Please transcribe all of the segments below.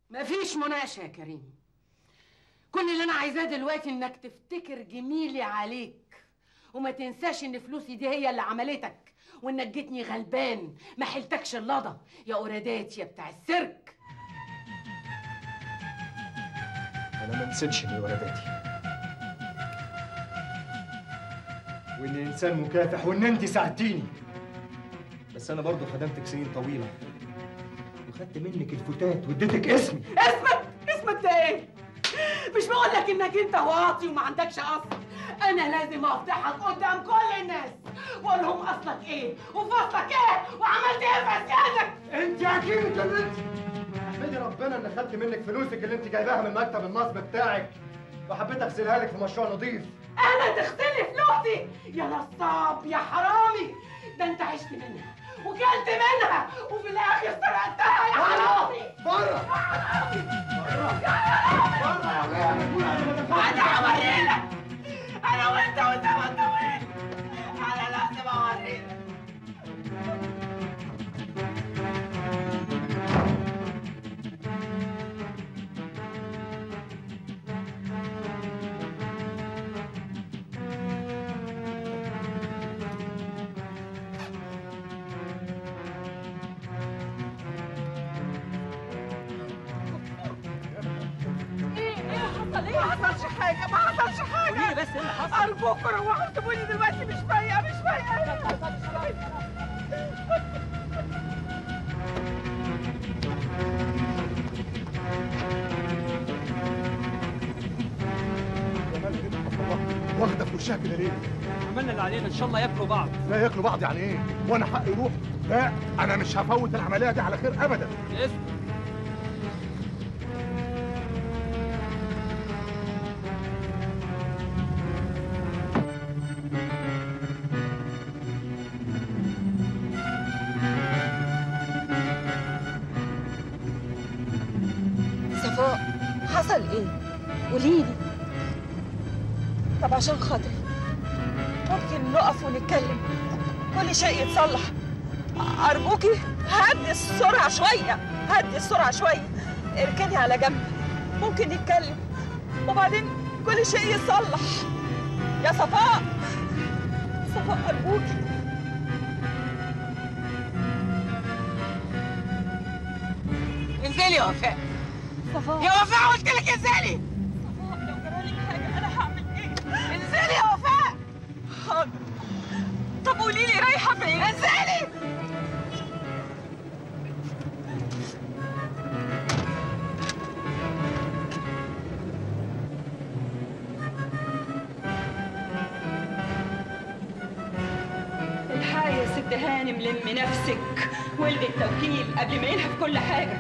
مفيش مناقشه يا كريم كل اللي انا عايزاه دلوقتي انك تفتكر جميلي عليك وما تنساش ان فلوسي دي هي اللي عملتك وانك جيتني غلبان ما حلتكش اللضا يا اورادات يا بتاع السيرك انا ما نسيتش اني ولدتي واني انسان مكافح وان انت ساعدتيني بس انا برضه خدمتك سنين طويله وخدت منك الفتات واديتك اسمي اسمك اسمك ده ايه مش بقول لك انك انت واطي وما عندكش اصل انا لازم افضحك قدام كل الناس واقول لهم اصلك ايه وفصلك ايه وعملت ايه في اسيادك انت اكيد اتجننتي احمدي ربنا ان خدت منك فلوسك اللي انت جايباها من مكتب النصب بتاعك وحبيت اغسلها لك في مشروع نظيف انا تغسلي فلوسي يا نصاب يا حرامي ده انت عشت منها وكلت منها وفي الاخر سرقتها يا حرامي بره انا هوريلك انا وانت وانت ما طويل انا لازم اوريلك حصل ايه؟ ما حصلش حاجة ما حصلش حاجة قولي بس ايه اللي حصل؟ أرجوكوا روحوا سيبوني دلوقتي مش فايقة مش فايقة واخده في وشها كده ليه؟ عملنا اللي علينا ان شاء الله ياكلوا بعض لا ياكلوا بعض يعني ايه؟ وانا حقي يروح؟ لا انا مش هفوت العمليه دي على خير ابدا اسم صفاء حصل ايه؟ قوليلي طب عشان خاطري ممكن نقف ونتكلم كل شيء يتصلح أرجوكي هدي السرعة شوية هدي السرعة شوية اركني على جنب ممكن نتكلم وبعدين كل شيء يتصلح يا صفاء صفاء أرجوكي انزلي يا وفاء صفاء يا وفاء قلت لك انزلي صفاء لو جرالك حاجة أنا هعمل إيه؟ انزلي يا وفاء حاضر طب قولي لي رايحة فين؟ انزلي الحقي يا ست هانم لم نفسك ولد التوكيل قبل ما ينهب كل حاجة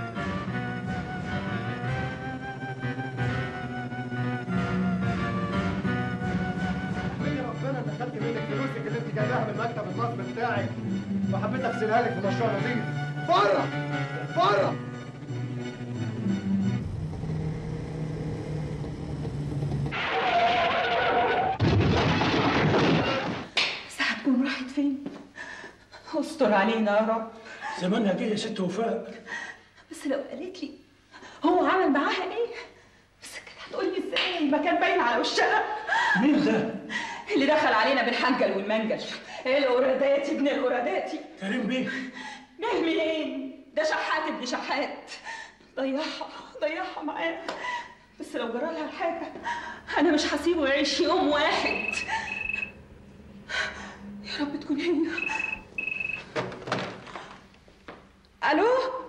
احمدي ربنا ان خدت منك فلوسك اللي انت جايباها من مكتب النصب بتاعك وحبيت اغسلها لك في مشروع نظيف بره بره ساعة تكون راحت فين؟ استر علينا يا رب زمانها جه يا ست وفاء بس لو قالت لي هو عمل معاها ايه؟ بس كانت هتقول لي ازاي ما كان باين على وشها مين ده؟ اللي دخل علينا بالحنجل والمنجل الأوراداتي ابن الأوراداتي كريم بيه جه منين؟ ده شحات ابن شحات ضيعها ضيعها معاه بس لو جرى لها حاجة أنا مش هسيبه يعيش يوم واحد يا رب تكون هي ألو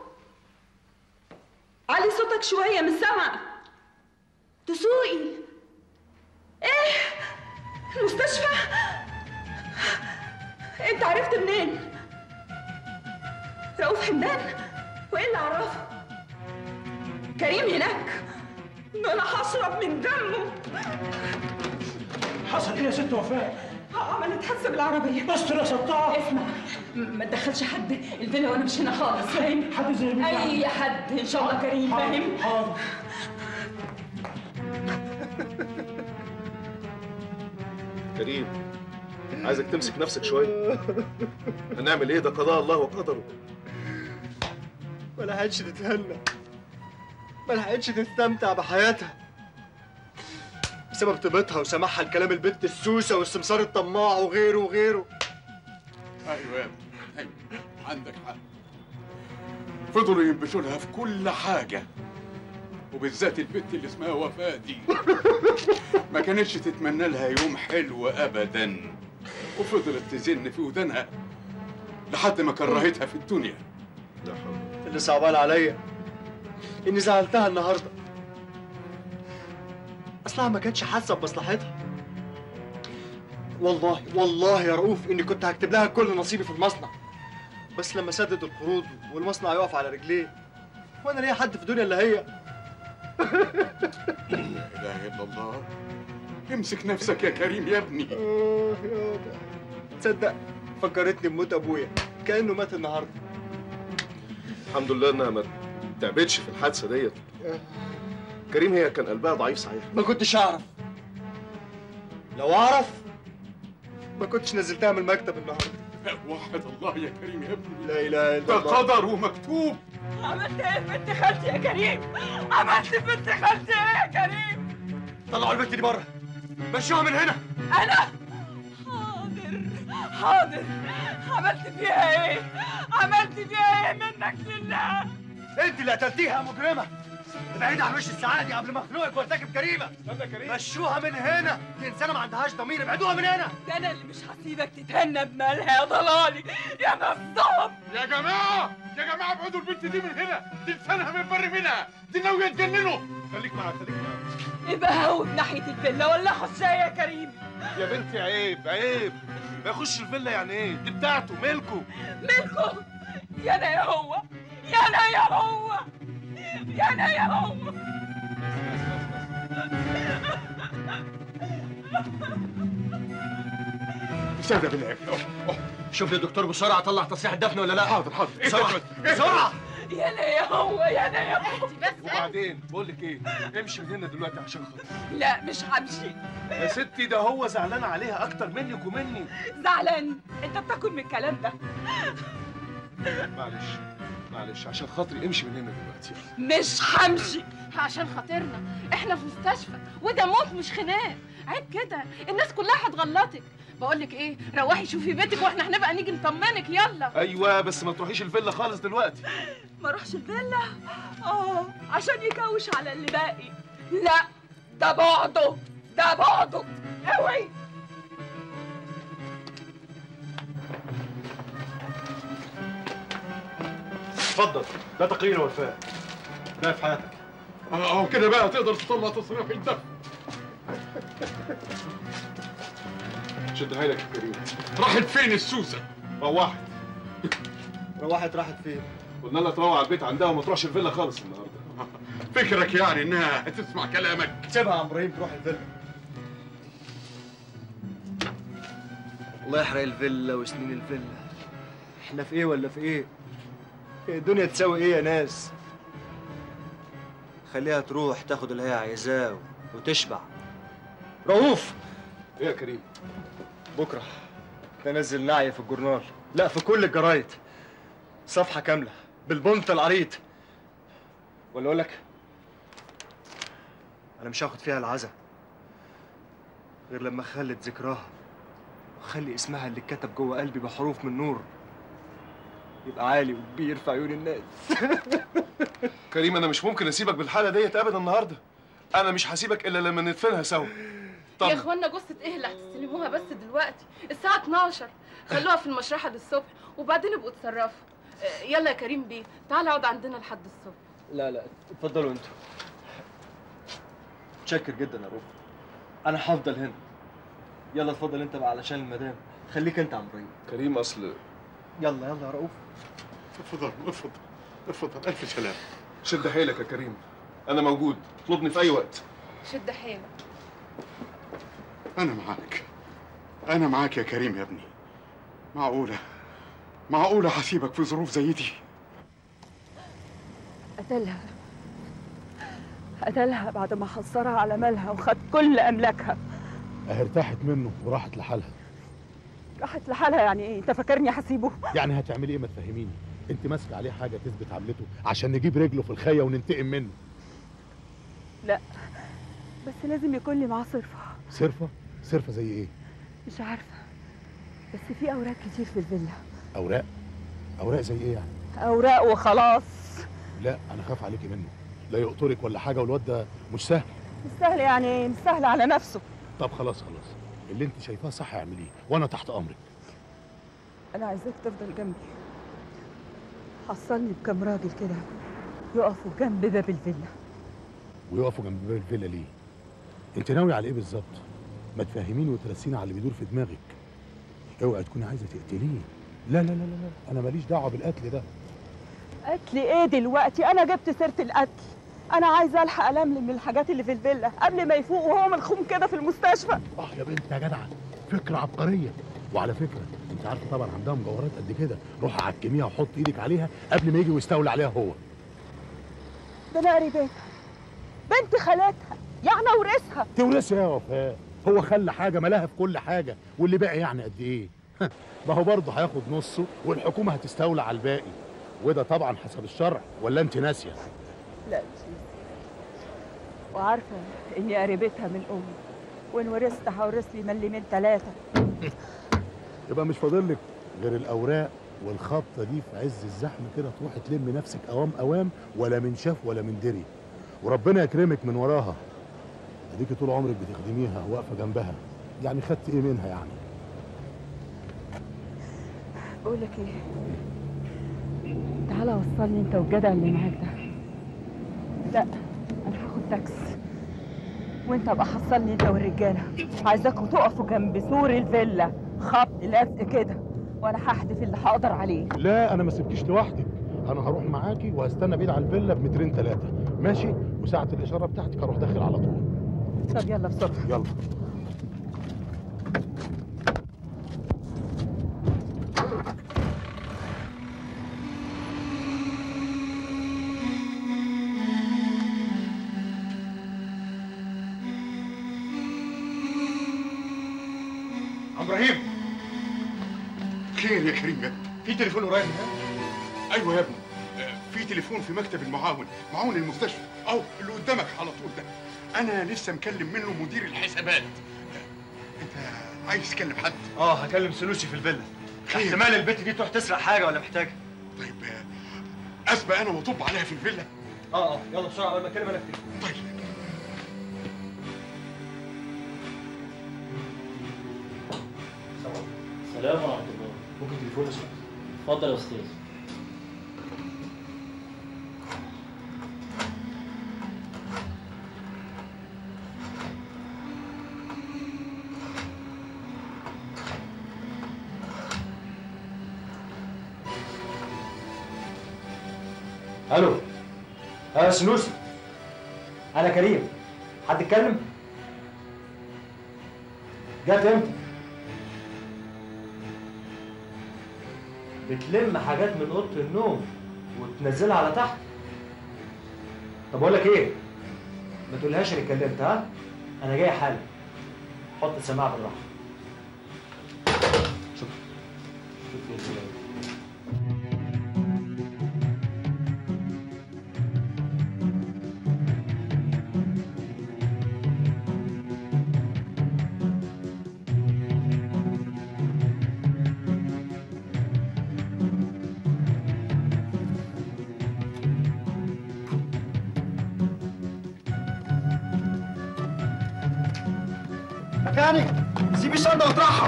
علي صوتك شوية مش سامعة دسوقي إيه المستشفى أنت عرفت منين؟ رؤوف حمدان وايه اللي عرفه كريم هناك ده انا هشرب من دمه حصل ايه يا ست وفاء؟ عملت حادثه بالعربيه استر يا ستار اسمع م- ما تدخلش حد الفيلا وانا مش هنا خالص فاهم حد زي مين اي حد ان شاء الله كريم فاهم حاضر كريم عايزك تمسك نفسك شويه هنعمل ايه ده قضاء الله وقدره ولا حدش تتهنى ما لحقتش تستمتع بحياتها بسبب طيبتها وسماحها لكلام البت السوسه والسمسار الطماع وغيره وغيره ايوه يا ابني ايوه عندك حق فضلوا ينبشوا لها في كل حاجه وبالذات البت اللي اسمها وفاء دي ما كانتش تتمنى لها يوم حلو ابدا وفضلت تزن في ودانها لحد ما كرهتها في الدنيا لا حول اللي صعبان عليا اني زعلتها النهارده اصلها ما كانتش حاسه بمصلحتها والله والله يا رؤوف اني كنت هكتب لها كل نصيبي في المصنع بس لما سدد القروض والمصنع يقف على رجليه وانا ليا حد في الدنيا الا هي لا اله الا الله امسك نفسك يا كريم يا ابني آه يابا تصدق فكرتني بموت ابويا كانه مات النهارده الحمد لله انها ما تعبتش في الحادثه ديت كريم هي كان قلبها ضعيف صحيح ما كنتش اعرف لو اعرف ما كنتش نزلتها من المكتب النهارده وحد الله يا كريم يا ابني لا اله ده الا الله قدر ومكتوب عملت ايه في بنت خالتي يا كريم عملت في بنت خالتي ايه يا كريم طلعوا البت دي بره مشوها من هنا انا حاضر حاضر عملت فيها ايه عملت فيها ايه منك لله انت اللي قتلتيها يا مجرمه ابعدي عن وش السعاده دي قبل ما اخنقك وارتكب جريمه استنى كريم مشوها من هنا دي انسانه ما عندهاش ضمير ابعدوها من هنا ده انا اللي مش هسيبك تتهنى بمالها يا ضلالي يا نصاب يا جماعة يا جماعة ابعدوا البنت دي من هنا دي لسانها من بر منها دي ناوية تجننوا خليك معاها خليك معاها يبقى هوب ناحية الفيلا ولا خشها يا كريم يا بنتي عيب عيب ما يخش الفيلا يعني ايه دي بتاعته ملكه ملكه يا انا يا هو يا انا يا هو يا انا يا هو استهدى بالله يا ابني أوه، أوه. شوف لي دكتور بسرعه طلع تصريح الدفن ولا لا حاضر حاضر إيه بسرعه ده؟ بسرعه يا انا يا هو يا انا يا هو وبعدين بقول لك ايه امشي من هنا دلوقتي عشان خاطر لا مش همشي يا ستي ده هو زعلان عليها اكتر منك ومني زعلان انت بتاكل من الكلام ده معلش معلش عشان خاطري امشي من هنا دلوقتي مش همشي عشان خاطرنا احنا في مستشفى وده موت مش خناق عيب كده الناس كلها هتغلطك بقول لك ايه روحي شوفي بيتك واحنا هنبقى نيجي نطمنك يلا ايوه بس ما تروحيش الفيلا خالص دلوقتي ما اروحش الفيلا اه عشان يكوش على اللي باقي لا ده بعده ده بعده اوعي اتفضل ده تقرير وفاء ده في حياتك اهو كده بقى تقدر تطلع تصريح الدفن شدها لك يا كريم راحت فين السوسة؟ روحت روحت راحت فين قلنا لها تروح على البيت عندها وما تروحش الفيلا خالص النهارده فكرك يعني انها هتسمع كلامك سيبها يا عم ابراهيم تروح الفيلا الله يحرق الفيلا وسنين الفيلا احنا في ايه ولا في ايه هي الدنيا تساوي ايه يا ناس خليها تروح تاخد اللي هي عايزاه وتشبع رؤوف ايه يا كريم بكره تنزل نعي في الجورنال لا في كل الجرايد صفحه كامله بالبنط العريض ولا اقول لك انا مش هاخد فيها العزا غير لما اخلد ذكراها واخلي اسمها اللي اتكتب جوه قلبي بحروف من نور يبقى عالي وكبير في عيون الناس كريم انا مش ممكن اسيبك بالحاله ديت ابدا النهارده انا مش هسيبك الا لما ندفنها سوا طب يا اخوانا جثه ايه اللي هتستلموها بس دلوقتي الساعه 12 خلوها في المشرحه للصبح وبعدين ابقوا اتصرفوا آه، يلا يا كريم بيه تعال اقعد عندنا لحد الصبح لا لا اتفضلوا انتوا متشكر جدا يا روح انا هفضل هنا يلا اتفضل انت بقى علشان المدام خليك انت يا عم ابراهيم كريم اصل يلا يلا يا رؤوف اتفضل اتفضل اتفضل الف سلام شد حيلك يا كريم انا موجود اطلبني في اي وقت شد حيلك انا معاك انا معاك يا كريم يا ابني معقولة معقولة هسيبك في ظروف زي دي قتلها قتلها بعد ما حصرها على مالها وخد كل املاكها اهي ارتاحت منه وراحت لحالها راحت لحالها يعني ايه انت فاكرني هسيبه يعني هتعملي ايه ما تفهميني انت ماسكه عليه حاجه تثبت عملته عشان نجيب رجله في الخيه وننتقم منه لا بس لازم يكون لي معاه صرفة صرفه صرفه زي ايه مش عارفة بس في أوراق كتير في الفيلا اوراق اوراق زي ايه يعني أوراق وخلاص لا انا خاف عليكي منه لا يقطرك ولا حاجه والواد ده مش سهل مش سهل يعني إيه؟ مش سهل على نفسه طب خلاص خلاص اللي انت شايفاه صح اعمليه وانا تحت امرك أنا عايزاك تفضل جنبي حصلني بكام راجل كده يقفوا جنب باب الفيلا ويقفوا جنب باب الفيلا ليه انت ناوي على ايه بالظبط ما تفهميني وترسيني على اللي بيدور في دماغك اوعي تكوني عايزه تقتليه لا لا لا لا لا انا ماليش دعوه بالقتل ده قتل ايه دلوقتي انا جبت سيره القتل انا عايزه الحق الملم من الحاجات اللي في الفيلا قبل ما يفوق وهو ملخوم كده في المستشفى اه يا بنت يا جدعه فكره عبقريه وعلى فكره انت عارفه طبعا عندها مجوهرات قد كده روح عكميها وحط ايدك عليها قبل ما يجي ويستولي عليها هو ده انا قريبتها بنت خالتها يعني اورثها تورثها يا وفاء هو خلى حاجه ملاها في كل حاجه واللي باقي يعني قد ايه ما هو برضه هياخد نصه والحكومه هتستولى على الباقي وده طبعا حسب الشرع ولا انت ناسيه لا مش وعارفه اني قريبتها من امي وان ورثت هورث لي ملمين ثلاثه يبقى مش فاضل لك غير الاوراق والخبطه دي في عز الزحمه كده تروحي تلم نفسك اوام اوام ولا من شاف ولا من دري وربنا يكرمك من وراها اديكي طول عمرك بتخدميها واقفه جنبها يعني خدت ايه منها يعني بقول لك ايه تعالى وصلني انت والجدع اللي معاك ده لا انا هاخد تاكس وانت ابقى حصلني انت والرجاله عايزاكم تقفوا جنب سور الفيلا خبط لزق كده وانا هحدف اللي هقدر عليه لا انا ما سيبكيش لوحدك انا هروح معاكي وهستنى بعيد على الفيلا بمترين ثلاثه ماشي وساعه الاشاره بتاعتك هروح داخل على طول طب يلا بسرعه يلا عم ابراهيم خير يا كريم يا ابني في تليفون قريب من هنا ايوه يا ابني آه، في تليفون في مكتب المعاون معاون المستشفى اهو اللي قدامك على طول ده انا لسه مكلم منه مدير الحسابات آه، انت عايز تكلم حد اه هكلم سلوسي في الفيلا خير. احتمال البت دي تروح تسرق حاجه ولا محتاجه طيب آه، اسبق انا واطب عليها في الفيلا اه اه يلا بسرعه قبل ما اتكلم انا كتير طيب السلام ورحمة الله ممكن تليفون اسمه اتفضل يا أستاذ الو اه سنوسي انا كريم حد اتكلم جت امتى بتلم حاجات من اوضه النوم وتنزلها على تحت طب اقول لك ايه ما تقولهاش اني اتكلمت ها انا جاي حالا حط السماعه بالراحه شكرا شكرا جزيلا مكانك سيب الشنطه واطرحها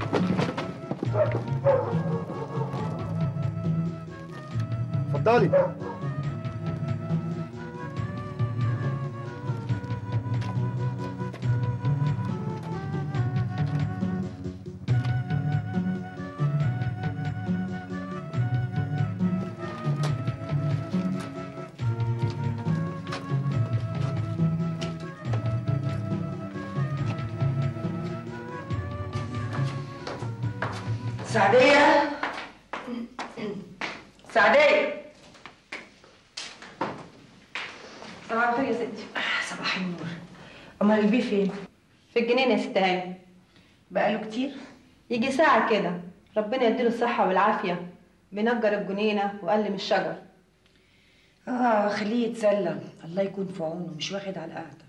اتفضلي سعدية سعدية صباح الخير يا ستي صباح النور أمال البيه فين؟ في الجنينة يا ست هاني بقاله كتير؟ يجي ساعة كده ربنا يديله الصحة والعافية بينجر الجنينة وقلم الشجر اه خليه يتسلى الله يكون في عونه مش واخد على القعده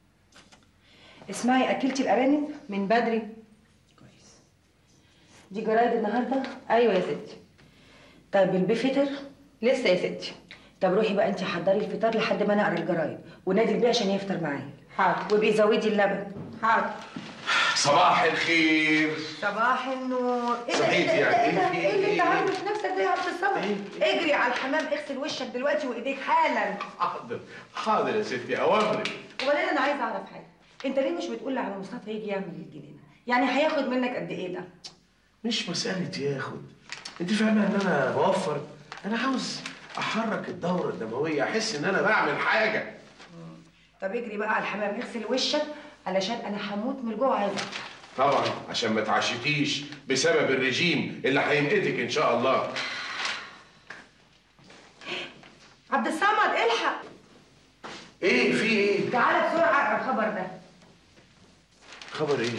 اسمعي اكلتي الارانب من بدري كويس دي جرايد النهارده ايوه يا ستي طيب البي فطر لسه يا ستي طب روحي بقى انت حضري الفطار لحد ما انا اقرا الجرايد ونادي البيه عشان يفطر معايا حاضر وبيزودي اللبن حاضر صباح الخير صباح النور ايه ده صحيت ايه ده يعني، ايه ده إيه- ايه اللي انت إيه- عامله في نفسك ده يا عبد الصمد اجري على الحمام اغسل وشك دلوقتي وايديك حالا حاضر حاضر يا ستي اوامرك وبعدين انا عايزه اعرف حاجه انت ليه مش بتقول على مصطفى يجي يعمل الجنينه يعني هياخد منك قد ايه ده مش مسألة ياخد انت فاهمة ان انا بوفر انا عاوز احرك الدورة الدموية احس ان انا بعمل حاجة طب اجري بقى على الحمام اغسل وشك علشان انا هموت من الجوع عايزه أفطر. طبعا عشان ما تعشتيش بسبب الرجيم اللي هيمقتك ان شاء الله عبد الصمد الحق ايه في ايه تعالى بسرعه اقرا الخبر ده خبر ايه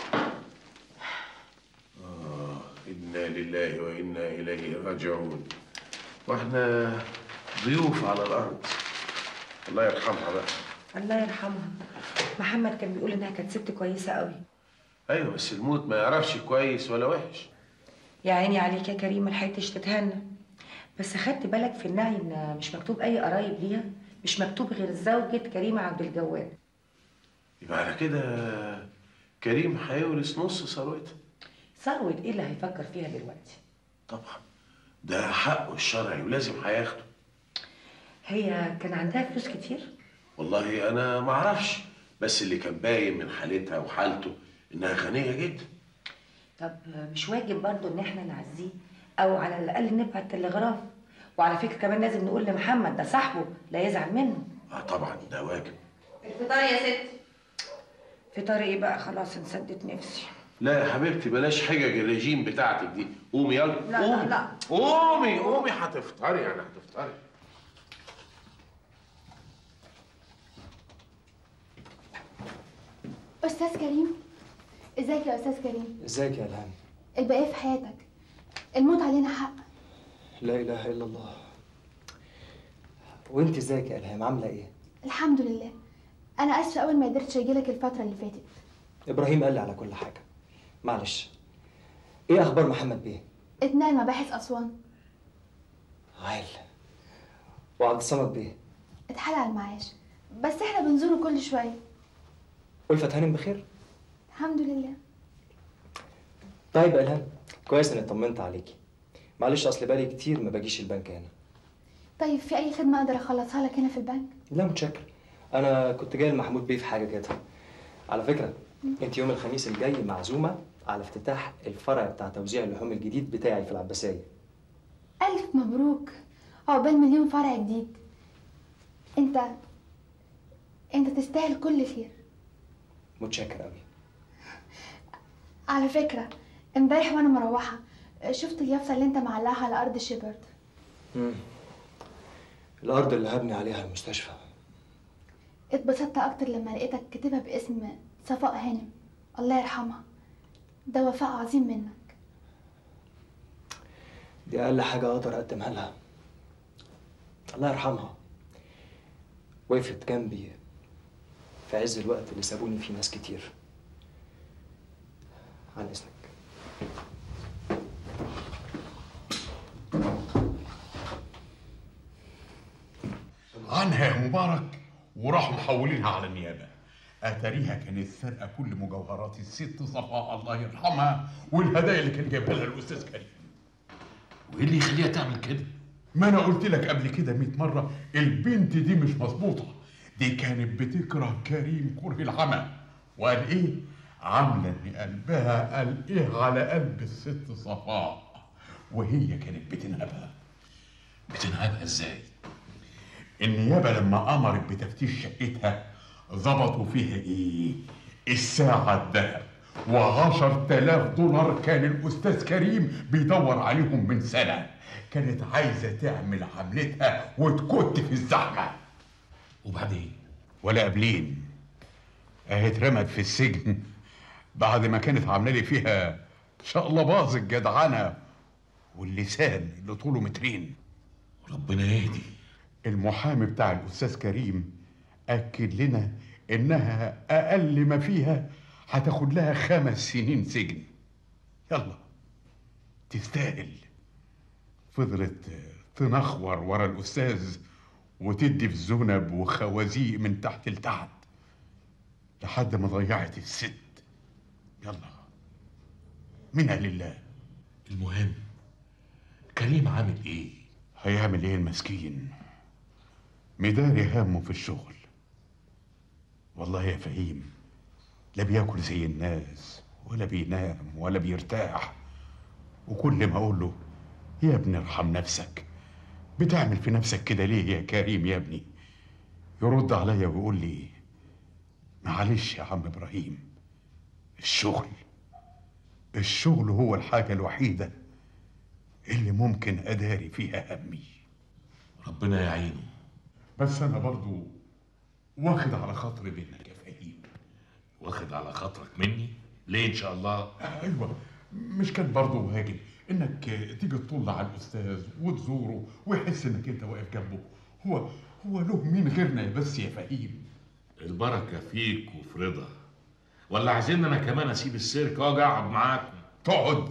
آه إنا لله وإنا إليه راجعون وإحنا ضيوف على الأرض الله يرحمها بقى الله يرحمها محمد كان بيقول انها كانت ست كويسه قوي أيوة بس الموت ما يعرفش كويس ولا وحش يا عيني عليك يا كريم ما لحقتش تتهنى بس خدت بالك في النعي ان مش مكتوب اي قرايب ليها مش مكتوب غير زوجة كريم عبد الجواد يبقى على كده كريم هيورث نص ثروتها ثروة ايه اللي هيفكر فيها دلوقتي طبعا ده حقه الشرعي ولازم هياخده هي كان عندها فلوس كتير والله أنا ما أعرفش بس اللي كان باين من حالتها وحالته إنها غنية جدا طب مش واجب برضو ان احنا نعزيه او على الاقل نبعت تلغراف وعلى فكره كمان لازم نقول لمحمد ده صاحبه لا يزعل منه آه طبعا ده واجب الفطار يا ستي فطار ايه بقى خلاص انسدت نفسي لا يا حبيبتي بلاش حجج الرجيم بتاعتك دي قومي يلا لا، لا، قومي لا. قومي قومي هتفطري يعني هتفطري أستاذ كريم ازيك يا أستاذ كريم ازيك يا الهام البقية في حياتك الموت علينا حق لا اله الا الله وانت ازيك يا الهام عامله ايه الحمد لله أنا آسفة أول ما قدرتش أجيلك الفترة اللي فاتت ابراهيم قال لي على كل حاجه معلش ايه اخبار محمد بيه اتنقل مباحث أسوان عال وعبد الصمد بيه اتحال على المعاش بس احنا بنزوره كل شوية ألفت هانم بخير الحمد لله طيب يا الهام كويس اني اطمنت عليكي معلش اصل بالي كتير ما باجيش البنك هنا طيب في أي خدمة أقدر أخلصها لك هنا في البنك؟ لا متشكر انا كنت جاي لمحمود بيه في حاجه كده على فكره انت يوم الخميس الجاي معزومه على افتتاح الفرع بتاع توزيع اللحوم الجديد بتاعي في العباسيه ألف مبروك عقبال مليون فرع جديد أنت أنت تستاهل كل خير متشكر قوي على فكرة امبارح وأنا مروحة شفت اليافطة اللي أنت معلقها على أرض شيبرد مم. الارض اللي هبني عليها المستشفى اتبسطت أكتر لما لقيتك كاتبها باسم صفاء هانم الله يرحمها ده وفاء عظيم منك دي اقل حاجه اقدر اقدمها لها الله يرحمها وقفت جنبي في عز الوقت اللي سابوني فيه ناس كتير عن اذنك عنها يا مبارك وراحوا محولينها على النيابه اتاريها كانت سرقه كل مجوهرات الست صفاء الله يرحمها والهدايا اللي كان جايبها لها الاستاذ كريم وايه اللي يخليها تعمل كده ما انا قلت لك قبل كده 100 مره البنت دي مش مظبوطه دي كانت بتكره كريم كره العمى وقال ايه عامله ان قلبها قال ايه على قلب الست صفاء وهي كانت بتنهبها بتنهبها ازاي النيابه لما امرت بتفتيش شقتها ظبطوا فيها ايه الساعه الذهب وعشر تلاف دولار كان الأستاذ كريم بيدور عليهم من سنة كانت عايزة تعمل عملتها وتكت في الزحمة وبعدين ولا قبلين اهي اترمت في السجن بعد ما كانت عامله لي فيها ان شاء الله باظ الجدعنه واللسان اللي طوله مترين ربنا يهدي المحامي بتاع الاستاذ كريم اكد لنا انها اقل ما فيها هتاخد لها خمس سنين سجن يلا تستاهل فضلت تنخور ورا الاستاذ وتدي في ذنب وخوازيق من تحت لتحت لحد ما ضيعت الست يلا منها لله المهم كريم عامل ايه هيعمل ايه المسكين مداري همه في الشغل والله يا فهيم لا بياكل زي الناس ولا بينام ولا بيرتاح وكل ما اقول له يا ابني ارحم نفسك بتعمل في نفسك كده ليه يا كريم يا ابني يرد عليا ويقول لي معلش يا عم ابراهيم الشغل الشغل هو الحاجة الوحيدة اللي ممكن أداري فيها همي ربنا يعينه بس أنا برضو واخد على خاطري منك يا فهيم واخد على خاطرك مني ليه ان شاء الله أيوة مش كان برضو واجب إنك تيجي تطل على الأستاذ وتزوره ويحس إنك أنت واقف جنبه هو هو له مين غيرنا بس يا فهيم البركه فيك وفي رضا ولا عايزين انا كمان اسيب السيرك واجي اقعد معاكم تقعد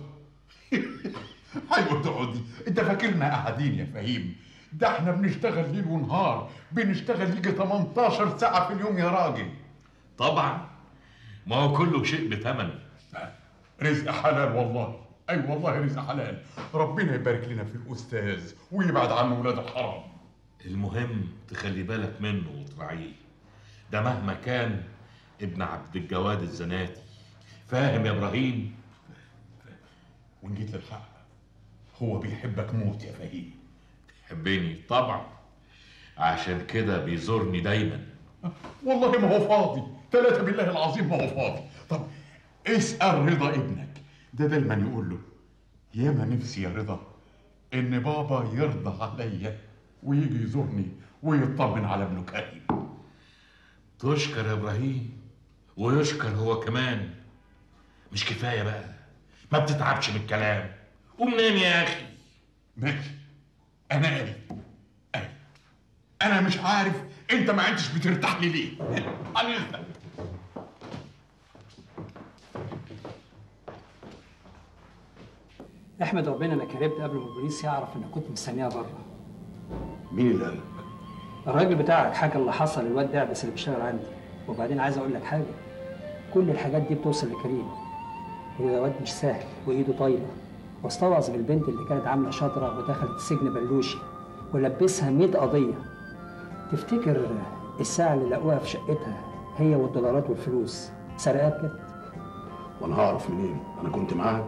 ايوه تقعد انت فاكرنا قاعدين يا فهيم ده احنا بنشتغل ليل ونهار بنشتغل يجي 18 ساعة في اليوم يا راجل طبعا ما هو كله شيء بثمن رزق حلال والله اي أيوة والله رزق حلال ربنا يبارك لنا في الاستاذ ويبعد عنه ولاد الحرام المهم تخلي بالك منه وتراعيه ده مهما كان ابن عبد الجواد الزناتي فاهم يا ابراهيم وان جيت للحق هو بيحبك موت يا فهيم يحبني طبعا عشان كده بيزورني دايما والله ما هو فاضي ثلاثة بالله العظيم ما هو فاضي طب اسأل رضا ابنك ده دايما يقول له ياما نفسي يا رضا ان بابا يرضى عليا ويجي يزورني ويطمن على ابنه كريم تشكر يا ابراهيم ويشكر هو كمان مش كفايه بقى ما بتتعبش من الكلام قوم نام يا اخي ماشي انا قايل قايل انا مش عارف انت ما عدتش بترتاح لي ليه عن اذنك احمد ربنا ما كرمت قبل ما البوليس يعرف انك كنت مستنيها بره مين اللي قالك؟ الراجل بتاعك حكى اللي حصل للواد دعبس اللي بيشتغل عندي وبعدين عايز اقول لك حاجه كل الحاجات دي بتوصل لكريم وده واد مش سهل وايده طايله واستوعظ بالبنت اللي كانت عامله شاطره ودخلت السجن بلوشي ولبسها 100 قضيه تفتكر الساعه اللي لقوها في شقتها هي والدولارات والفلوس سرقات بجد وانا هعرف منين؟ انا كنت معاها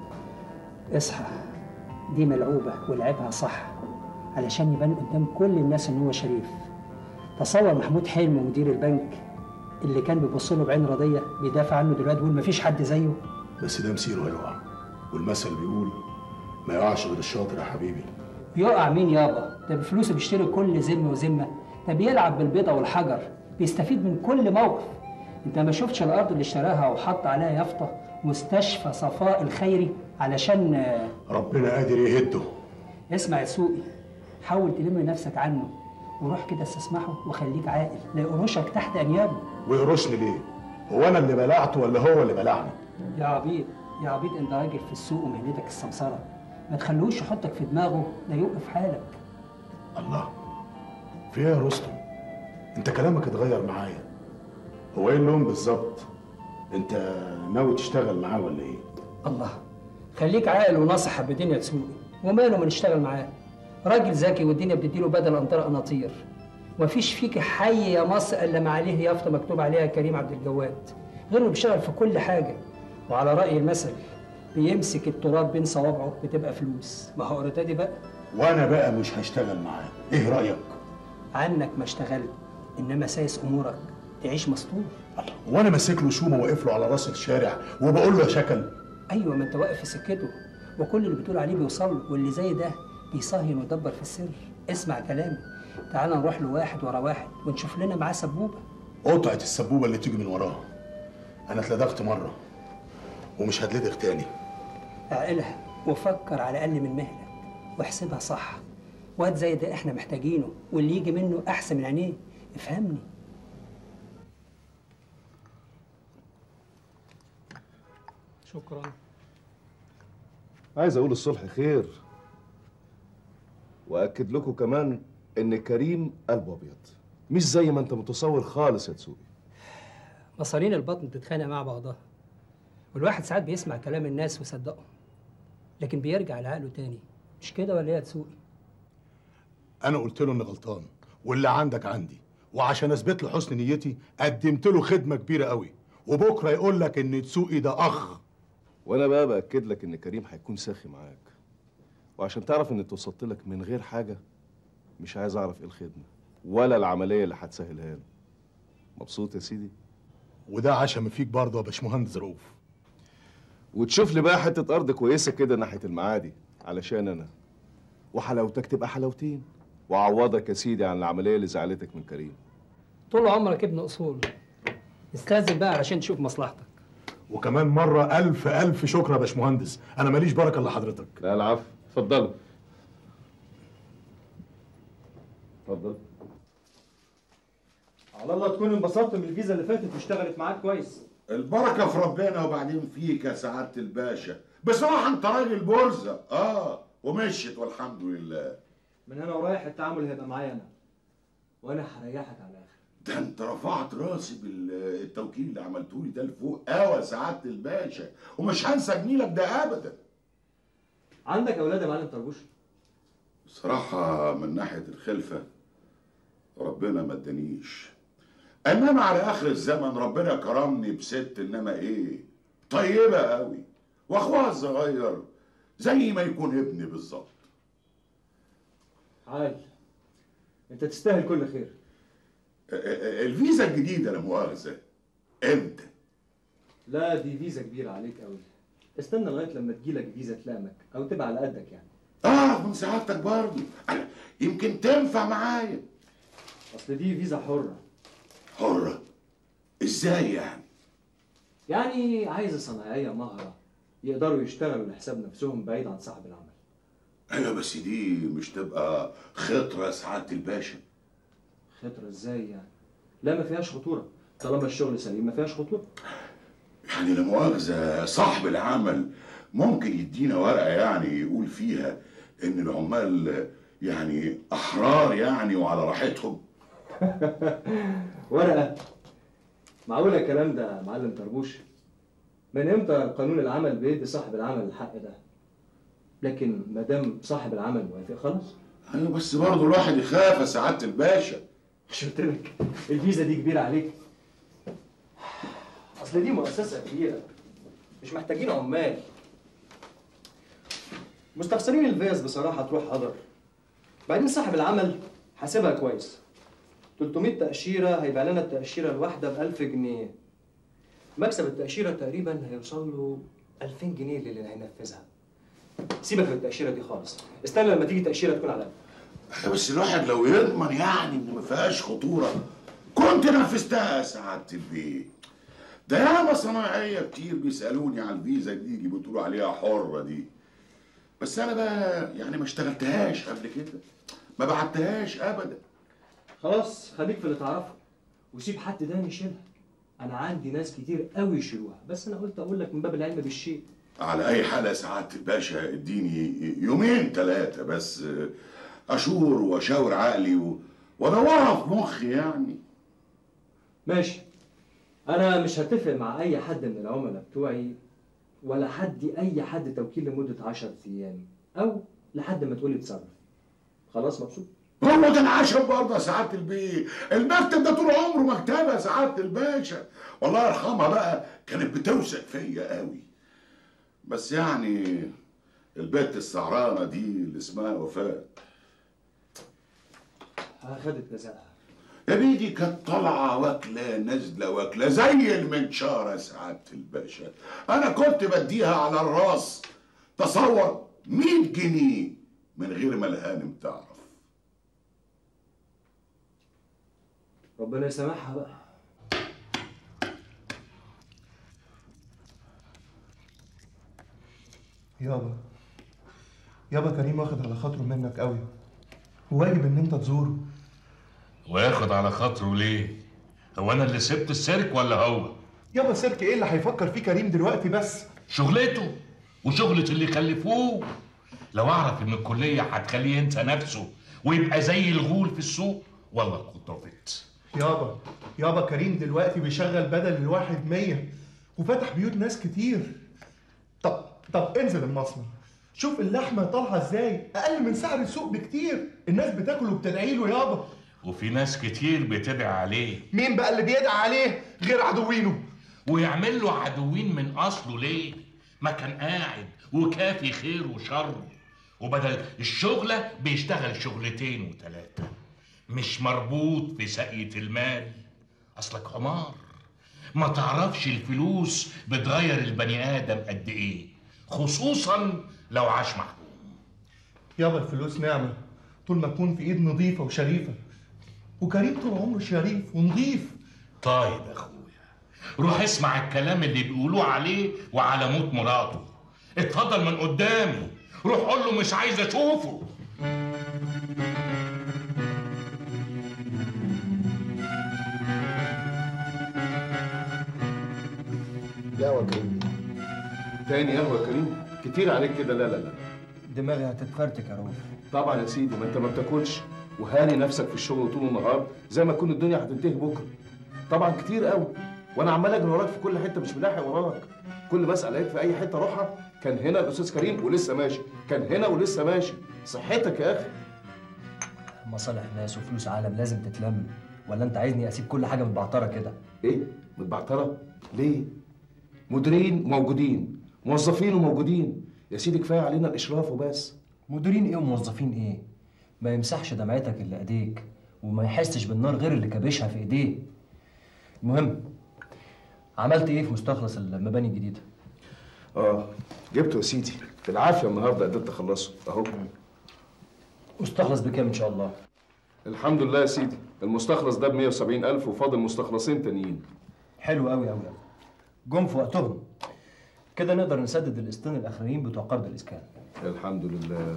اصحى دي ملعوبه ولعبها صح علشان يبان قدام كل الناس ان هو شريف تصور محمود حلمي مدير البنك اللي كان بيبص له بعين رضيه بيدافع عنه دلوقتي بيقول مفيش حد زيه بس ده مسيره هيقع والمثل بيقول ما يقعش غير الشاطر يا حبيبي يقع مين يابا ده بفلوسه بيشتري كل ذمه وذمه ده بيلعب بالبيضه والحجر بيستفيد من كل موقف انت ما شفتش الارض اللي اشتراها وحط عليها يافطه مستشفى صفاء الخيري علشان آه، ربنا قادر يهده اسمع يا سوقي حاول تلم نفسك عنه وروح كده استسمحه وخليك عاقل لا يقرشك تحت انيابه ويقرشني ليه؟ هو انا اللي بلعته ولا هو اللي بلعني؟ يا عبيد يا عبيد انت راجل في السوق ومهنتك السمسره ما تخلوش يحطك في دماغه لا يوقف حالك الله في ايه يا رستم؟ انت كلامك اتغير معايا هو ايه اللون بالظبط؟ انت ناوي تشتغل معاه ولا ايه؟ الله خليك عاقل وناصح حبتين يا تسوقي وماله ما نشتغل معاه راجل ذكي والدنيا بتديله بدل انطار قناطير ومفيش فيك حي يا مصر الا ما عليه يافطه مكتوب عليها كريم عبد الجواد غيره بيشتغل في كل حاجه وعلى راي المثل بيمسك التراب بين صوابعه بتبقى فلوس ما هو ارتدي بقى وانا بقى مش هشتغل معاه ايه رايك؟ عنك ما اشتغلت انما سايس امورك تعيش مسطور وانا ماسك له شومه واقف له على راس الشارع وبقول له يا شكل ايوه ما انت واقف في سكته وكل اللي بتقول عليه بيوصل له واللي زي ده بيصهين ويدبر في السر اسمع كلامي تعال نروح له واحد ورا واحد ونشوف لنا معاه سبوبه قطعه السبوبه اللي تيجي من وراه انا اتلدغت مره ومش هتلدغ تاني اعقلها وفكر على الاقل من مهلك واحسبها صح واد زي ده احنا محتاجينه واللي يجي منه احسن من عينيه افهمني شكرا عايز اقول الصلح خير واكد لكم كمان ان كريم قلبه ابيض مش زي ما انت متصور خالص يا تسوقي مصارين البطن بتتخانق مع بعضها والواحد ساعات بيسمع كلام الناس ويصدقهم لكن بيرجع لعقله تاني مش كده ولا ايه يا تسوقي انا قلت له اني غلطان واللي عندك عندي وعشان اثبت له حسن نيتي قدمت له خدمه كبيره قوي وبكره يقول لك ان تسوقي ده اخ وانا بقى باكد لك ان كريم هيكون ساخي معاك وعشان تعرف ان اتوسطت لك من غير حاجه مش عايز اعرف ايه الخدمه ولا العمليه اللي هتسهلها له مبسوط يا سيدي وده عشم فيك برضه يا باشمهندس رؤوف وتشوف لي بقى حته ارض كويسه كده ناحيه المعادي علشان انا وحلاوتك تبقى حلاوتين وعوضك يا سيدي عن العمليه اللي زعلتك من كريم طول عمرك ابن اصول استاذن بقى علشان تشوف مصلحتك وكمان مره الف الف شكر يا باشمهندس انا ماليش بركه الا حضرتك لا العفو اتفضلوا اتفضل على الله تكون انبسطت من الفيزا اللي فاتت واشتغلت معاك كويس البركة في ربنا وبعدين فيك يا سعادة الباشا بصراحة انت راجل بورزة اه ومشيت والحمد لله من هنا ورايح التعامل هيبقى معايا انا وانا هريحك على الاخر ده انت رفعت راسي بالتوكيل اللي عملته لي ده لفوق قوي يا سعادة الباشا ومش هنسى جميلك ده ابدا عندك اولاد يا معلم طربوش بصراحة من ناحية الخلفة ربنا ما ادانيش انما على اخر الزمن ربنا كرمني بست انما ايه طيبة قوي واخوها الصغير زي ما يكون ابني بالظبط عال انت تستاهل كل خير الفيزا الجديدة لا مؤاخذة امتى؟ لا دي فيزا كبيرة عليك قوي استنى لغاية لما تجيلك فيزا تلامك او تبقى على قدك يعني اه من سعادتك برضه أنا يمكن تنفع معايا اصل دي فيزا حرة حرة ازاي يعني؟ يعني عايزة صنايعية مهرة يقدروا يشتغلوا لحساب نفسهم بعيد عن صاحب العمل ايوه بس دي مش تبقى خطرة يا سعادة الباشا خطرة ازاي يعني لا ما فيهاش خطورة طالما الشغل سليم ما فيهاش خطورة يعني لا مؤاخذة صاحب العمل ممكن يدينا ورقة يعني يقول فيها إن العمال يعني أحرار يعني وعلى راحتهم ورقة معقولة الكلام ده يا معلم طربوش من امتى قانون العمل بيدي صاحب العمل الحق ده لكن ما دام صاحب العمل موافق خلاص أيوة بس برضه الواحد يخاف يا سعادة الباشا مش قلت لك الفيزا دي كبيرة عليك اصل دي مؤسسة كبيرة مش محتاجين عمال مستخسرين الفيز بصراحة تروح هدر بعدين صاحب العمل حاسبها كويس 300 تأشيرة هيبقى لنا التأشيرة الواحدة ب 1000 جنيه مكسب التأشيرة تقريبا هيوصل له 2000 جنيه للي هينفذها سيبك من التأشيرة دي خالص استنى لما تيجي تأشيرة تكون على قد بس الواحد لو يضمن يعني إن ما فيهاش خطورة كنت نفذتها يا سعادة البيت ده ياما صناعية كتير بيسألوني على الفيزا دي اللي بتقولوا عليها حرة دي بس أنا بقى يعني ما اشتغلتهاش قبل كده ما بعتهاش أبدا خلاص خليك في اللي تعرفه وسيب حد تاني يشيلها انا عندي ناس كتير قوي يشيلوها بس انا قلت اقول لك من باب العلم بالشيء على أي حال يا سعادة الباشا اديني يومين ثلاثة بس أشور وأشاور عقلي و... وأدورها في مخي يعني ماشي انا مش هتفق مع اي حد من العملاء بتوعي ولا حد اي حد توكيل لمده 10 ايام او لحد ما تقولي اتصرف خلاص مبسوط هو ده العشم برضه يا سعادة البيه المكتب ده طول عمره مكتبة يا سعادة الباشا والله يرحمها بقى كانت بتوثق فيا قوي بس يعني البت السعرانة دي اللي اسمها وفاء خدت جزاءها يا بيدي كانت طالعة واكلة نازلة واكلة زي المنشارة يا سعادة الباشا أنا كنت بديها على الراس تصور 100 جنيه من غير ما الهانم تعرف ربنا يسامحها بقى يابا يابا كريم واخد على خاطره منك قوي واجب ان انت تزوره وياخد على خاطره ليه هو انا اللي سبت السيرك ولا هو يابا سيرك ايه اللي هيفكر فيه كريم دلوقتي بس شغلته وشغلة اللي خلفوه لو اعرف ان الكلية هتخليه ينسى نفسه ويبقى زي الغول في السوق والله كنت رفضت يابا يابا كريم دلوقتي بيشغل بدل الواحد مية وفتح بيوت ناس كتير طب طب انزل المصنع شوف اللحمة طالعة ازاي أقل من سعر السوق بكتير الناس بتاكل وبتدعي له يابا وفي ناس كتير بتدعي عليه مين بقى اللي بيدعي عليه غير عدوينه ويعمل له عدوين من اصله ليه ما كان قاعد وكافي خير وشر وبدل الشغلة بيشتغل شغلتين وتلاتة مش مربوط في سقية المال أصلك حمار ما تعرفش الفلوس بتغير البني آدم قد إيه خصوصا لو عاش محروم يابا الفلوس نعمة طول ما تكون في ايد نظيفة وشريفة وكريم طول عمره شريف ونظيف طيب يا اخويا روح اسمع الكلام اللي بيقولوه عليه وعلى موت مراته اتفضل من قدامي روح قول له مش عايز اشوفه قهوة كريم تاني قهوة يا كريم كتير عليك كده لا لا لا دماغي هتتفرتك يا رؤوف طبعا يا سيدي ما انت ما بتاكلش وهاني نفسك في الشغل طول النهار زي ما تكون الدنيا هتنتهي بكره طبعا كتير قوي وانا عمال اجري وراك في كل حته مش ملاحق وراك كل ما اسال عليك في اي حته اروحها كان هنا الاستاذ كريم ولسه ماشي كان هنا ولسه ماشي صحتك يا اخي مصالح ناس وفلوس عالم لازم تتلم ولا انت عايزني اسيب كل حاجه متبعتره كده ايه متبعتره ليه مديرين موجودين موظفين وموجودين يا سيدي كفايه علينا الاشراف وبس مديرين ايه وموظفين ايه ما يمسحش دمعتك اللي ايديك وما يحسش بالنار غير اللي كابشها في ايديه المهم عملت ايه في مستخلص المباني الجديده اه جبته يا سيدي بالعافيه النهارده قدرت اخلصه اهو مستخلص بكام ان شاء الله الحمد لله يا سيدي المستخلص ده ب 170000 وفاضل مستخلصين تانيين حلو قوي قوي قوي جم في وقتهم كده نقدر نسدد القسطين الاخرين بتوع قرض الاسكان الحمد لله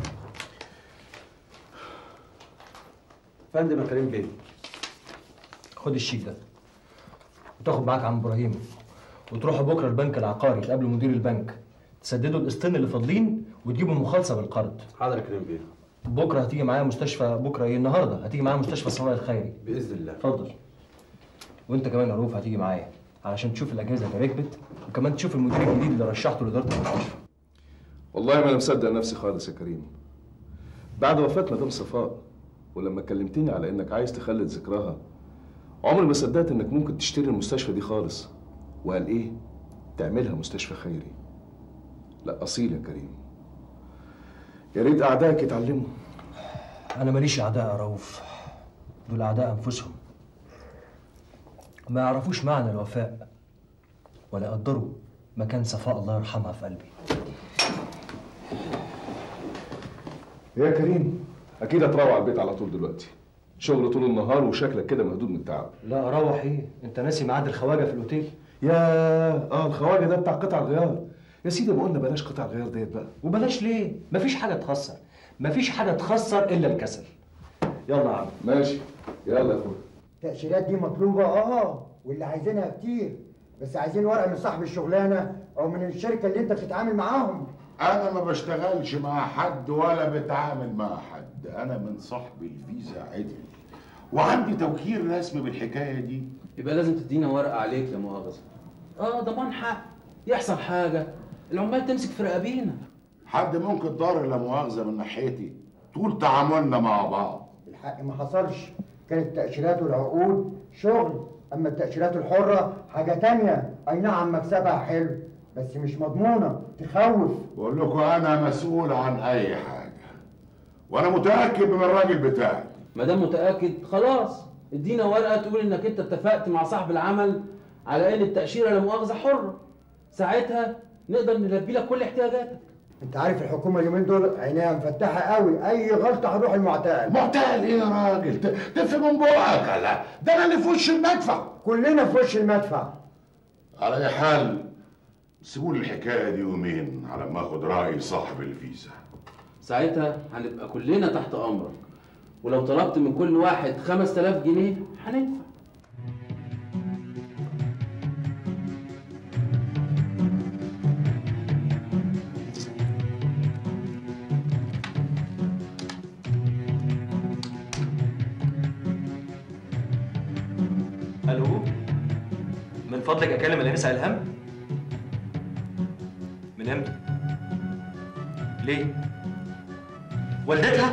فندم يا كريم بيه خد الشيك ده وتاخد معاك عم ابراهيم وتروحوا بكره البنك العقاري تقابلوا مدير البنك تسددوا القسطين اللي فاضلين وتجيبوا مخالصه بالقرض حاضر يا كريم بيه بكره هتيجي معايا مستشفى بكره ايه النهارده هتيجي معايا مستشفى الصناعي الخيري باذن الله اتفضل وانت كمان يا رؤوف هتيجي معايا علشان تشوف الاجهزه اللي ركبت وكمان تشوف المدير الجديد اللي رشحته لاداره المستشفى والله ما انا مصدق نفسي خالص يا كريم بعد وفاه مدام صفاء ولما كلمتني على انك عايز تخلد ذكرها عمري ما صدقت انك ممكن تشتري المستشفى دي خالص وقال ايه تعملها مستشفى خيري لا اصيل يا كريم يا ريت اعدائك يتعلموا انا ماليش اعداء يا رؤوف دول اعداء انفسهم ما يعرفوش معنى الوفاء ولا يقدروا مكان صفاء الله يرحمها في قلبي يا كريم اكيد هتروح على البيت على طول دلوقتي شغل طول النهار وشكلك كده مهدود من التعب لا اروح ايه انت ناسي ميعاد الخواجه في الاوتيل يا اه الخواجه ده بتاع قطع الغيار يا سيدي ما قلنا بلاش قطع الغيار ديت بقى وبلاش ليه مفيش حاجه تخسر مفيش حاجه تخسر الا الكسل يلا يا عم ماشي يلا يا اخويا التأشيرات دي مطلوبة اه واللي عايزينها كتير بس عايزين ورق من صاحب الشغلانة أو من الشركة اللي أنت بتتعامل معاهم انا ما بشتغلش مع حد ولا بتعامل مع حد انا من صاحب الفيزا عدل وعندي توكيل رسمي بالحكايه دي يبقى لازم تدينا ورقه عليك لا مؤاخذه اه ضمان حق يحصل حاجه العمال تمسك في رقابينا حد ممكن ضار لا مؤاخذه من ناحيتي طول تعاملنا مع بعض الحق ما حصلش كانت التأشيرات والعقود شغل أما التأشيرات الحرة حاجة تانية أي نعم مكسبها حلو بس مش مضمونة تخوف بقول لكم انا مسؤول عن اي حاجه وانا متاكد من الراجل بتاعي ما دام متاكد خلاص ادينا ورقه تقول انك انت اتفقت مع صاحب العمل على ان التاشيره لا مؤاخذه حره ساعتها نقدر نلبي لك كل احتياجاتك أنت عارف الحكومة اليومين دول عينيها مفتحة قوي أي غلطة هروح المعتقل معتقل ايه يا راجل ت- تفهم من بقك لا ده انا اللي في وش المدفع كلنا في وش المدفع على اي حال سيبوني الحكايه دي يومين على ما اخد راي صاحب الفيزا ساعتها هنبقى كلنا تحت امرك ولو طلبت من كل واحد 5000 جنيه هندفع الو من فضلك اكلم الانسه الهام من امتى ليه والدتها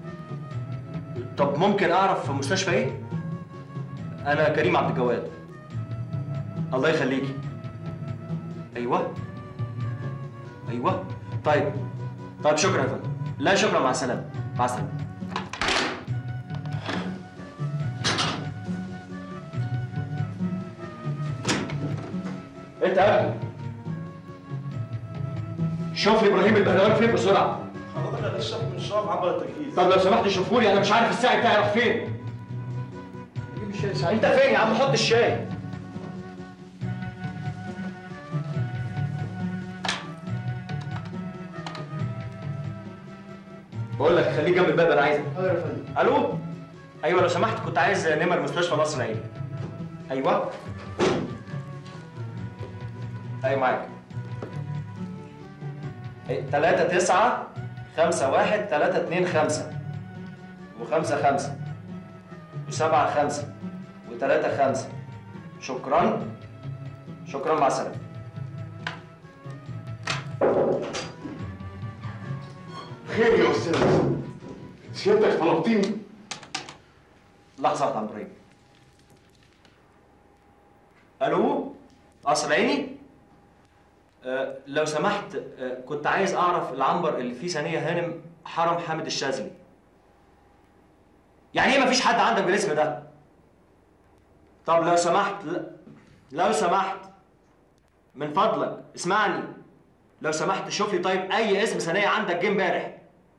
طب ممكن اعرف في مستشفى ايه انا كريم عبد الجواد الله يخليكي ايوه ايوه طيب طيب شكرا يا فندم لا شكرا مع السلامه مع السلامه انت يا ابني شوف لي ابراهيم البهلوان فين بسرعه حضرتك انا لسه من شرب عبر التجهيز طب لو سمحت شوفوا لي انا مش عارف الساعي بتاعي راح فين انت فين يا عم حط الشاي بقول لك خليك جنب الباب انا عايزك الو ايوه لو سمحت كنت عايز نمر مستشفى نصر العين ايوه ايوه معاك تلاتة تسعة خمسة واحد تلاتة اتنين خمسة وخمسة خمسة وسبعة خمسة وتلاتة خمسة شكرا شكرا مع السلامة خير يا استاذ سيادتك طلبتيني لحظة واحدة يا عم ابراهيم الو قصر عيني آه لو سمحت آه كنت عايز اعرف العنبر اللي فيه ثانية هانم حرم حامد الشاذلي يعني ايه مفيش حد عندك بالاسم ده طب لو سمحت ل- لو سمحت من فضلك اسمعني لو سمحت شوف لي طيب اي اسم ثانية عندك جه امبارح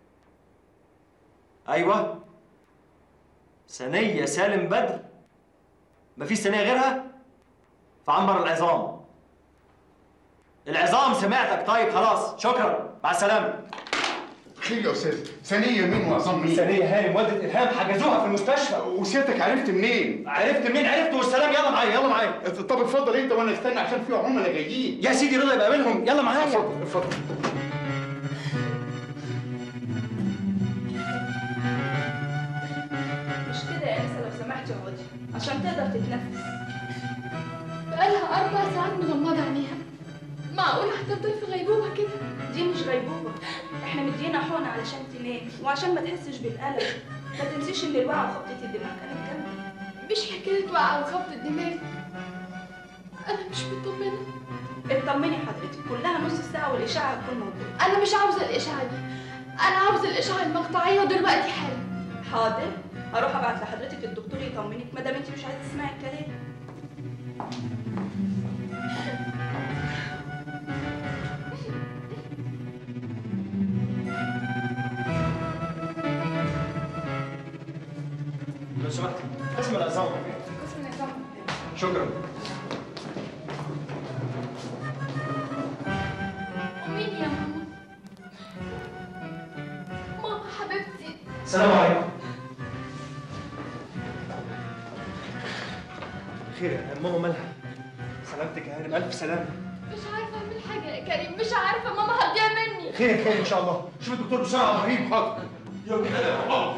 ايوه ثانية سالم بدر مفيش ثانية غيرها في عنبر العظام العظام سمعتك طيب خلاص شكرا مع السلامة خير يا استاذ ثانية مين وعظام مين؟ ثانية هانم والدة إلهام حجزوها في المستشفى وسيادتك عرفت منين؟ عرفت منين عرفت والسلام يلا معايا يلا معايا طب اتفضل انت وانا استنى عشان في عملاء جايين يا سيدي رضا يبقى منهم يلا معايا اتفضل اتفضل مش كده يا انسه لو سمحتي اقعدي عشان تقدر تتنفس بقالها أربع ساعات مغمضة عينيها معقول هتفضل في غيبوبة كده دي مش غيبوبه احنا مدينا حقن علشان تنام وعشان ما تحسش بالالم ما تنسيش ان الوعي وخبطه الدماغ كانت جنبك مش حكاية وقع وخبط الدماغ أنا مش مطمنة اطمني حضرتك كلها نص ساعه والاشعه هتكون موجوده أنا مش عاوزة الإشعة دي أنا عاوزة الإشعة المقطعية دلوقتي حالا حاضر هروح ابعت لحضرتك الدكتور يطمنك ما دام انت مش عايزه تسمعي الكلام لو سمحت اسم العظام قسم النظام شكرا ومين يا ماما؟ ماما حبيبتي السلام عليكم خير يا ماما مالها سلامتك يا هانم الف سلامه مش عارفة أعمل حاجة يا كريم مش عارفة ماما هتضيع مني خير خير ان شاء الله شوف الدكتور بسرعه يا ابراهيم حاضر يا ابني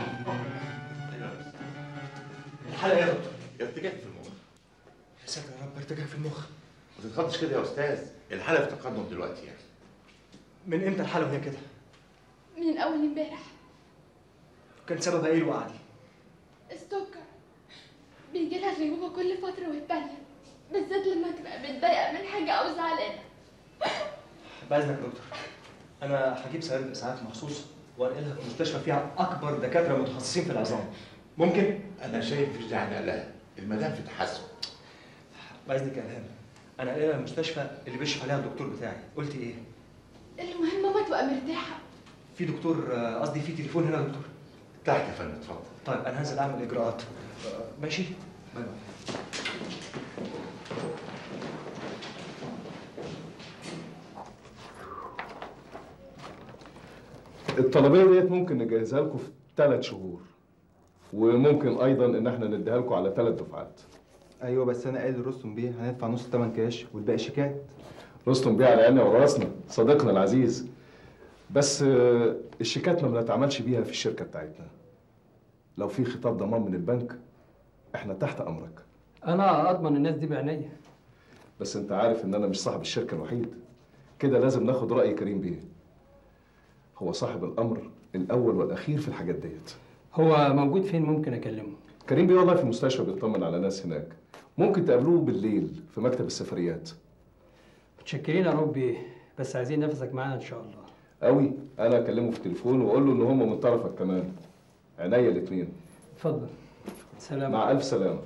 الحلقه يا دكتور ارتجاع في المخ يا ساتر يا رب ارتجاع في المخ ما تتخضش كده يا استاذ الحاله في تقدم دلوقتي يعني من امتى الحاله وهي كده من أول امبارح كان سببها ايه الوقعه دي السكر بيجي لها غيبوبة كل فترة والتانية بالذات لما تبقى متضايقة من حاجة أو زعلانة باذنك يا دكتور انا هجيب سياره الاسعاف مخصوص وانقلها في مستشفى فيها اكبر دكاتره متخصصين في العظام ممكن انا شايف مفيش داعي نقلها المدام في تحسن باذنك يا الهام انا هنقلها المستشفى اللي بيشرف عليها الدكتور بتاعي قلت ايه المهم ماما تبقى مرتاحة في دكتور آه، قصدي في تليفون هنا يا دكتور تحت يا فندم اتفضل طيب انا هنزل اعمل اجراءات آه، ماشي باي باي الطلبية ديت ممكن نجهزها لكم في ثلاث شهور وممكن ايضا ان احنا نديها لكم على ثلاث دفعات ايوه بس انا قايل لرستم بيه هندفع نص الثمن كاش والباقي شيكات رستم بيه على عيننا وراسنا صديقنا العزيز بس آه، الشيكات ما بنتعاملش بيها في الشركه بتاعتنا لو في خطاب ضمان من البنك احنا تحت امرك انا اضمن الناس دي بعينيا بس انت عارف ان انا مش صاحب الشركه الوحيد كده لازم ناخد راي كريم بيه هو صاحب الامر الاول والاخير في الحاجات ديت هو موجود فين ممكن اكلمه كريم بيه والله في المستشفى بيطمن على ناس هناك ممكن تقابلوه بالليل في مكتب السفريات متشكرين يا ربي بس عايزين نفسك معانا ان شاء الله قوي انا اكلمه في التليفون واقول له ان هم من طرفك كمان عينيا الاثنين اتفضل سلام مع الف سلامه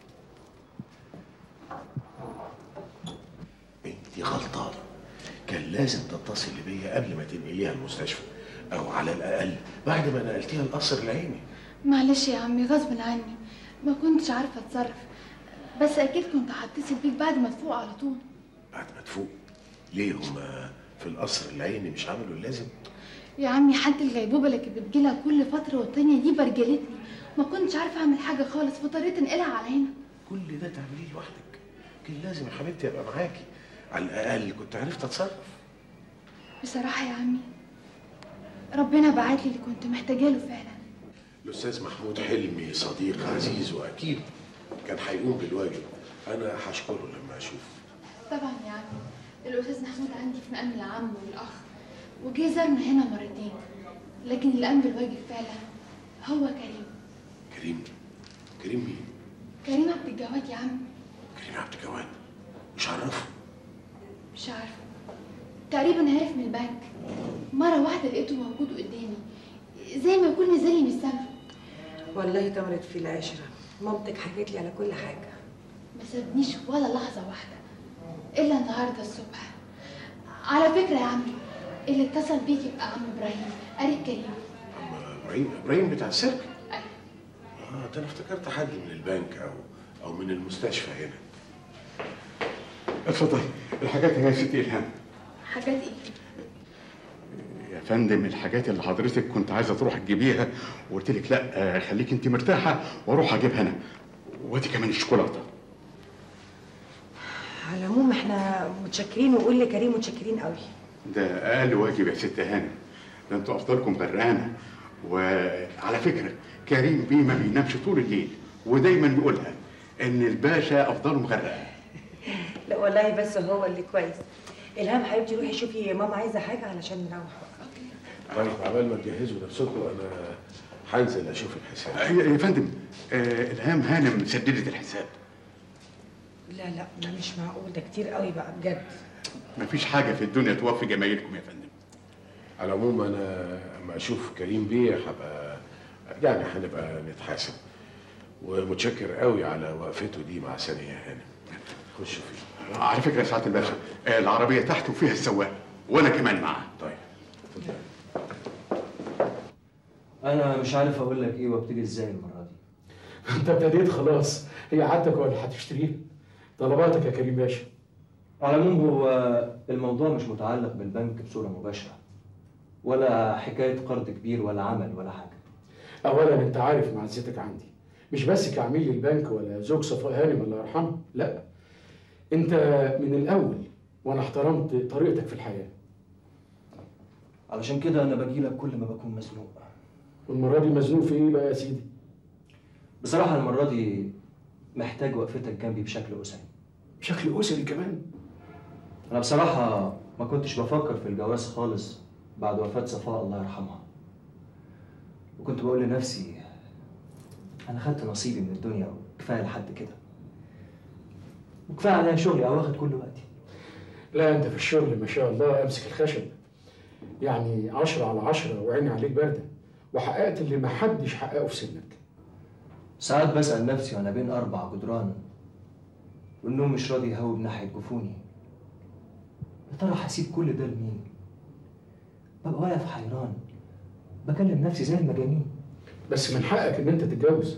انت غلطانه كان لازم تتصلي بيا قبل ما تنقليها المستشفى او على الاقل بعد ما نقلتيها القصر العيني معلش يا عمي غصب عني ما كنتش عارفه اتصرف بس اكيد كنت هتصل بيك بعد ما تفوق على طول بعد ما تفوق ليه هما في القصر العيني مش عملوا اللازم يا عمي حالة الغيبوبة اللي كانت بتجيلها كل فترة والتانية دي برجلتني ما كنتش عارفة أعمل حاجة خالص فاضطريت أنقلها على هنا كل ده تعمليه لوحدك كان لازم يا حبيبتي ابقى معاكي على الاقل كنت عرفت اتصرف بصراحة يا عمي ربنا بعت لي اللي كنت محتاجة له فعلا الاستاذ محمود حلمي صديق عزيز واكيد كان هيقوم بالواجب انا هشكره لما اشوفه طبعا يا عمي الأستاذ محمود عندي في مقام العم والأخ وجه زارنا هنا مرتين لكن اللي قام بالواجب فعلا هو كريم كريم كريم مين كريم عبد الجواد يا عم كريم عبد الجواد مش عرفه مش عارفة تقريبا عرف من البنك مرة واحدة لقيته موجود قدامي زي ما يكون نزل لي من السما والله تمرت في العشرة مامتك حكت لي على كل حاجة ما سابنيش ولا لحظة واحدة إلا النهاردة الصبح على فكرة يا عمي اللي اتصل بيك يبقى عم إبراهيم قريب كريم ابراهيم ابراهيم بتاع السيرك اه ده انا افتكرت حد من البنك او او من المستشفى هنا اتفضل الحاجات هي يا ستي الهام حاجات إيه؟ يا فندم الحاجات اللي حضرتك كنت عايزه تروح تجيبيها وقلت لك لا آه، خليك انت مرتاحه واروح اجيبها انا وادي كمان الشوكولاته على العموم احنا متشكرين وقول لكريم متشكرين قوي ده اقل واجب يا ست هانم ده انتوا افضلكم غرقانه وعلى فكره كريم بيه ما بينامش طول الليل ودايما يقولها ان الباشا افضلهم غرقان لا والله بس هو اللي كويس الهام حبيبتي روحي شوفي ماما عايزه حاجه علشان نروح طيب عبال ما تجهزوا نفسكم انا هنزل اشوف الحساب يا يا فندم آه الهام هانم سددت الحساب لا لا ده مش معقول ده كتير قوي بقى بجد مفيش حاجه في الدنيا توفي جمايلكم يا فندم على العموم انا اما اشوف كريم بيه هبقى يعني هنبقى نتحاسب ومتشكر قوي على وقفته دي مع ثانيه هانم خش فيه على فكره يا سعاده الباشا آه العربيه تحت وفيها السواق وانا كمان معاه طيب انا مش عارف اقول لك ايه وابتدي ازاي المره دي انت ابتديت خلاص هي عادتك ولا هتشتريها طلباتك يا كريم باشا على العموم هو الموضوع مش متعلق بالبنك بصوره مباشره ولا حكايه قرض كبير ولا عمل ولا حاجه اولا انت عارف معزتك عندي مش بس كعميل للبنك ولا زوج صفاء هانم الله يرحمها لا انت من الاول وانا احترمت طريقتك في الحياه علشان كده انا باجي لك كل ما بكون مزنوق والمره دي مزنوق في ايه بقى يا سيدي بصراحه المره دي محتاج وقفتك جنبي بشكل اسري بشكل اسري كمان انا بصراحه ما كنتش بفكر في الجواز خالص بعد وفاه صفاء الله يرحمها وكنت بقول لنفسي انا خدت نصيبي من الدنيا وكفايه لحد كده وكفايه عليا شغلي او واخد كل وقتي لا انت في الشغل ما شاء الله امسك الخشب يعني عشرة على عشرة وعيني عليك باردة وحققت اللي ما حدش حققه في سنك ساعات بسأل نفسي وأنا بين أربع جدران والنوم مش راضي يهوب ناحية جفوني يا ترى هسيب كل ده لمين؟ ببقى واقف حيران بكلم نفسي زي المجانين بس من حقك ان انت تتجوز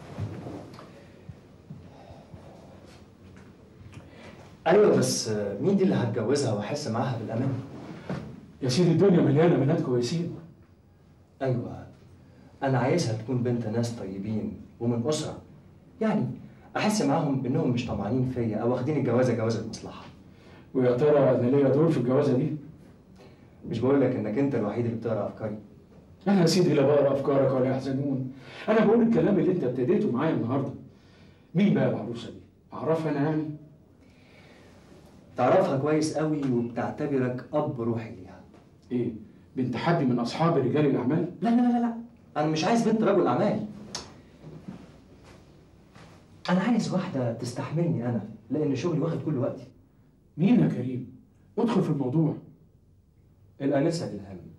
أيوة بس مين دي اللي هتجوزها وأحس معاها بالأمان؟ يا سيدي الدنيا مليانة بنات كويسين أيوة انا عايزها تكون بنت ناس طيبين ومن اسره يعني احس معاهم انهم مش طمعانين فيا او واخدين الجوازه جوازه مصلحه ويا ترى انا ليا دور في الجوازه دي مش بقول لك انك انت الوحيد اللي بتقرا افكاري انا يا سيدي لا بقرا افكارك ولا يحزنون انا بقول الكلام اللي انت ابتديته معايا النهارده مين بقى العروسه دي اعرفها انا يعني تعرفها كويس قوي وبتعتبرك اب روحي ليها ايه بنت حد من اصحاب رجال الاعمال لا لا لا لا انا مش عايز بنت رجل اعمال انا عايز واحده تستحملني انا لان شغلي واخد كل وقتي مين يا كريم ادخل في الموضوع الانسه الهام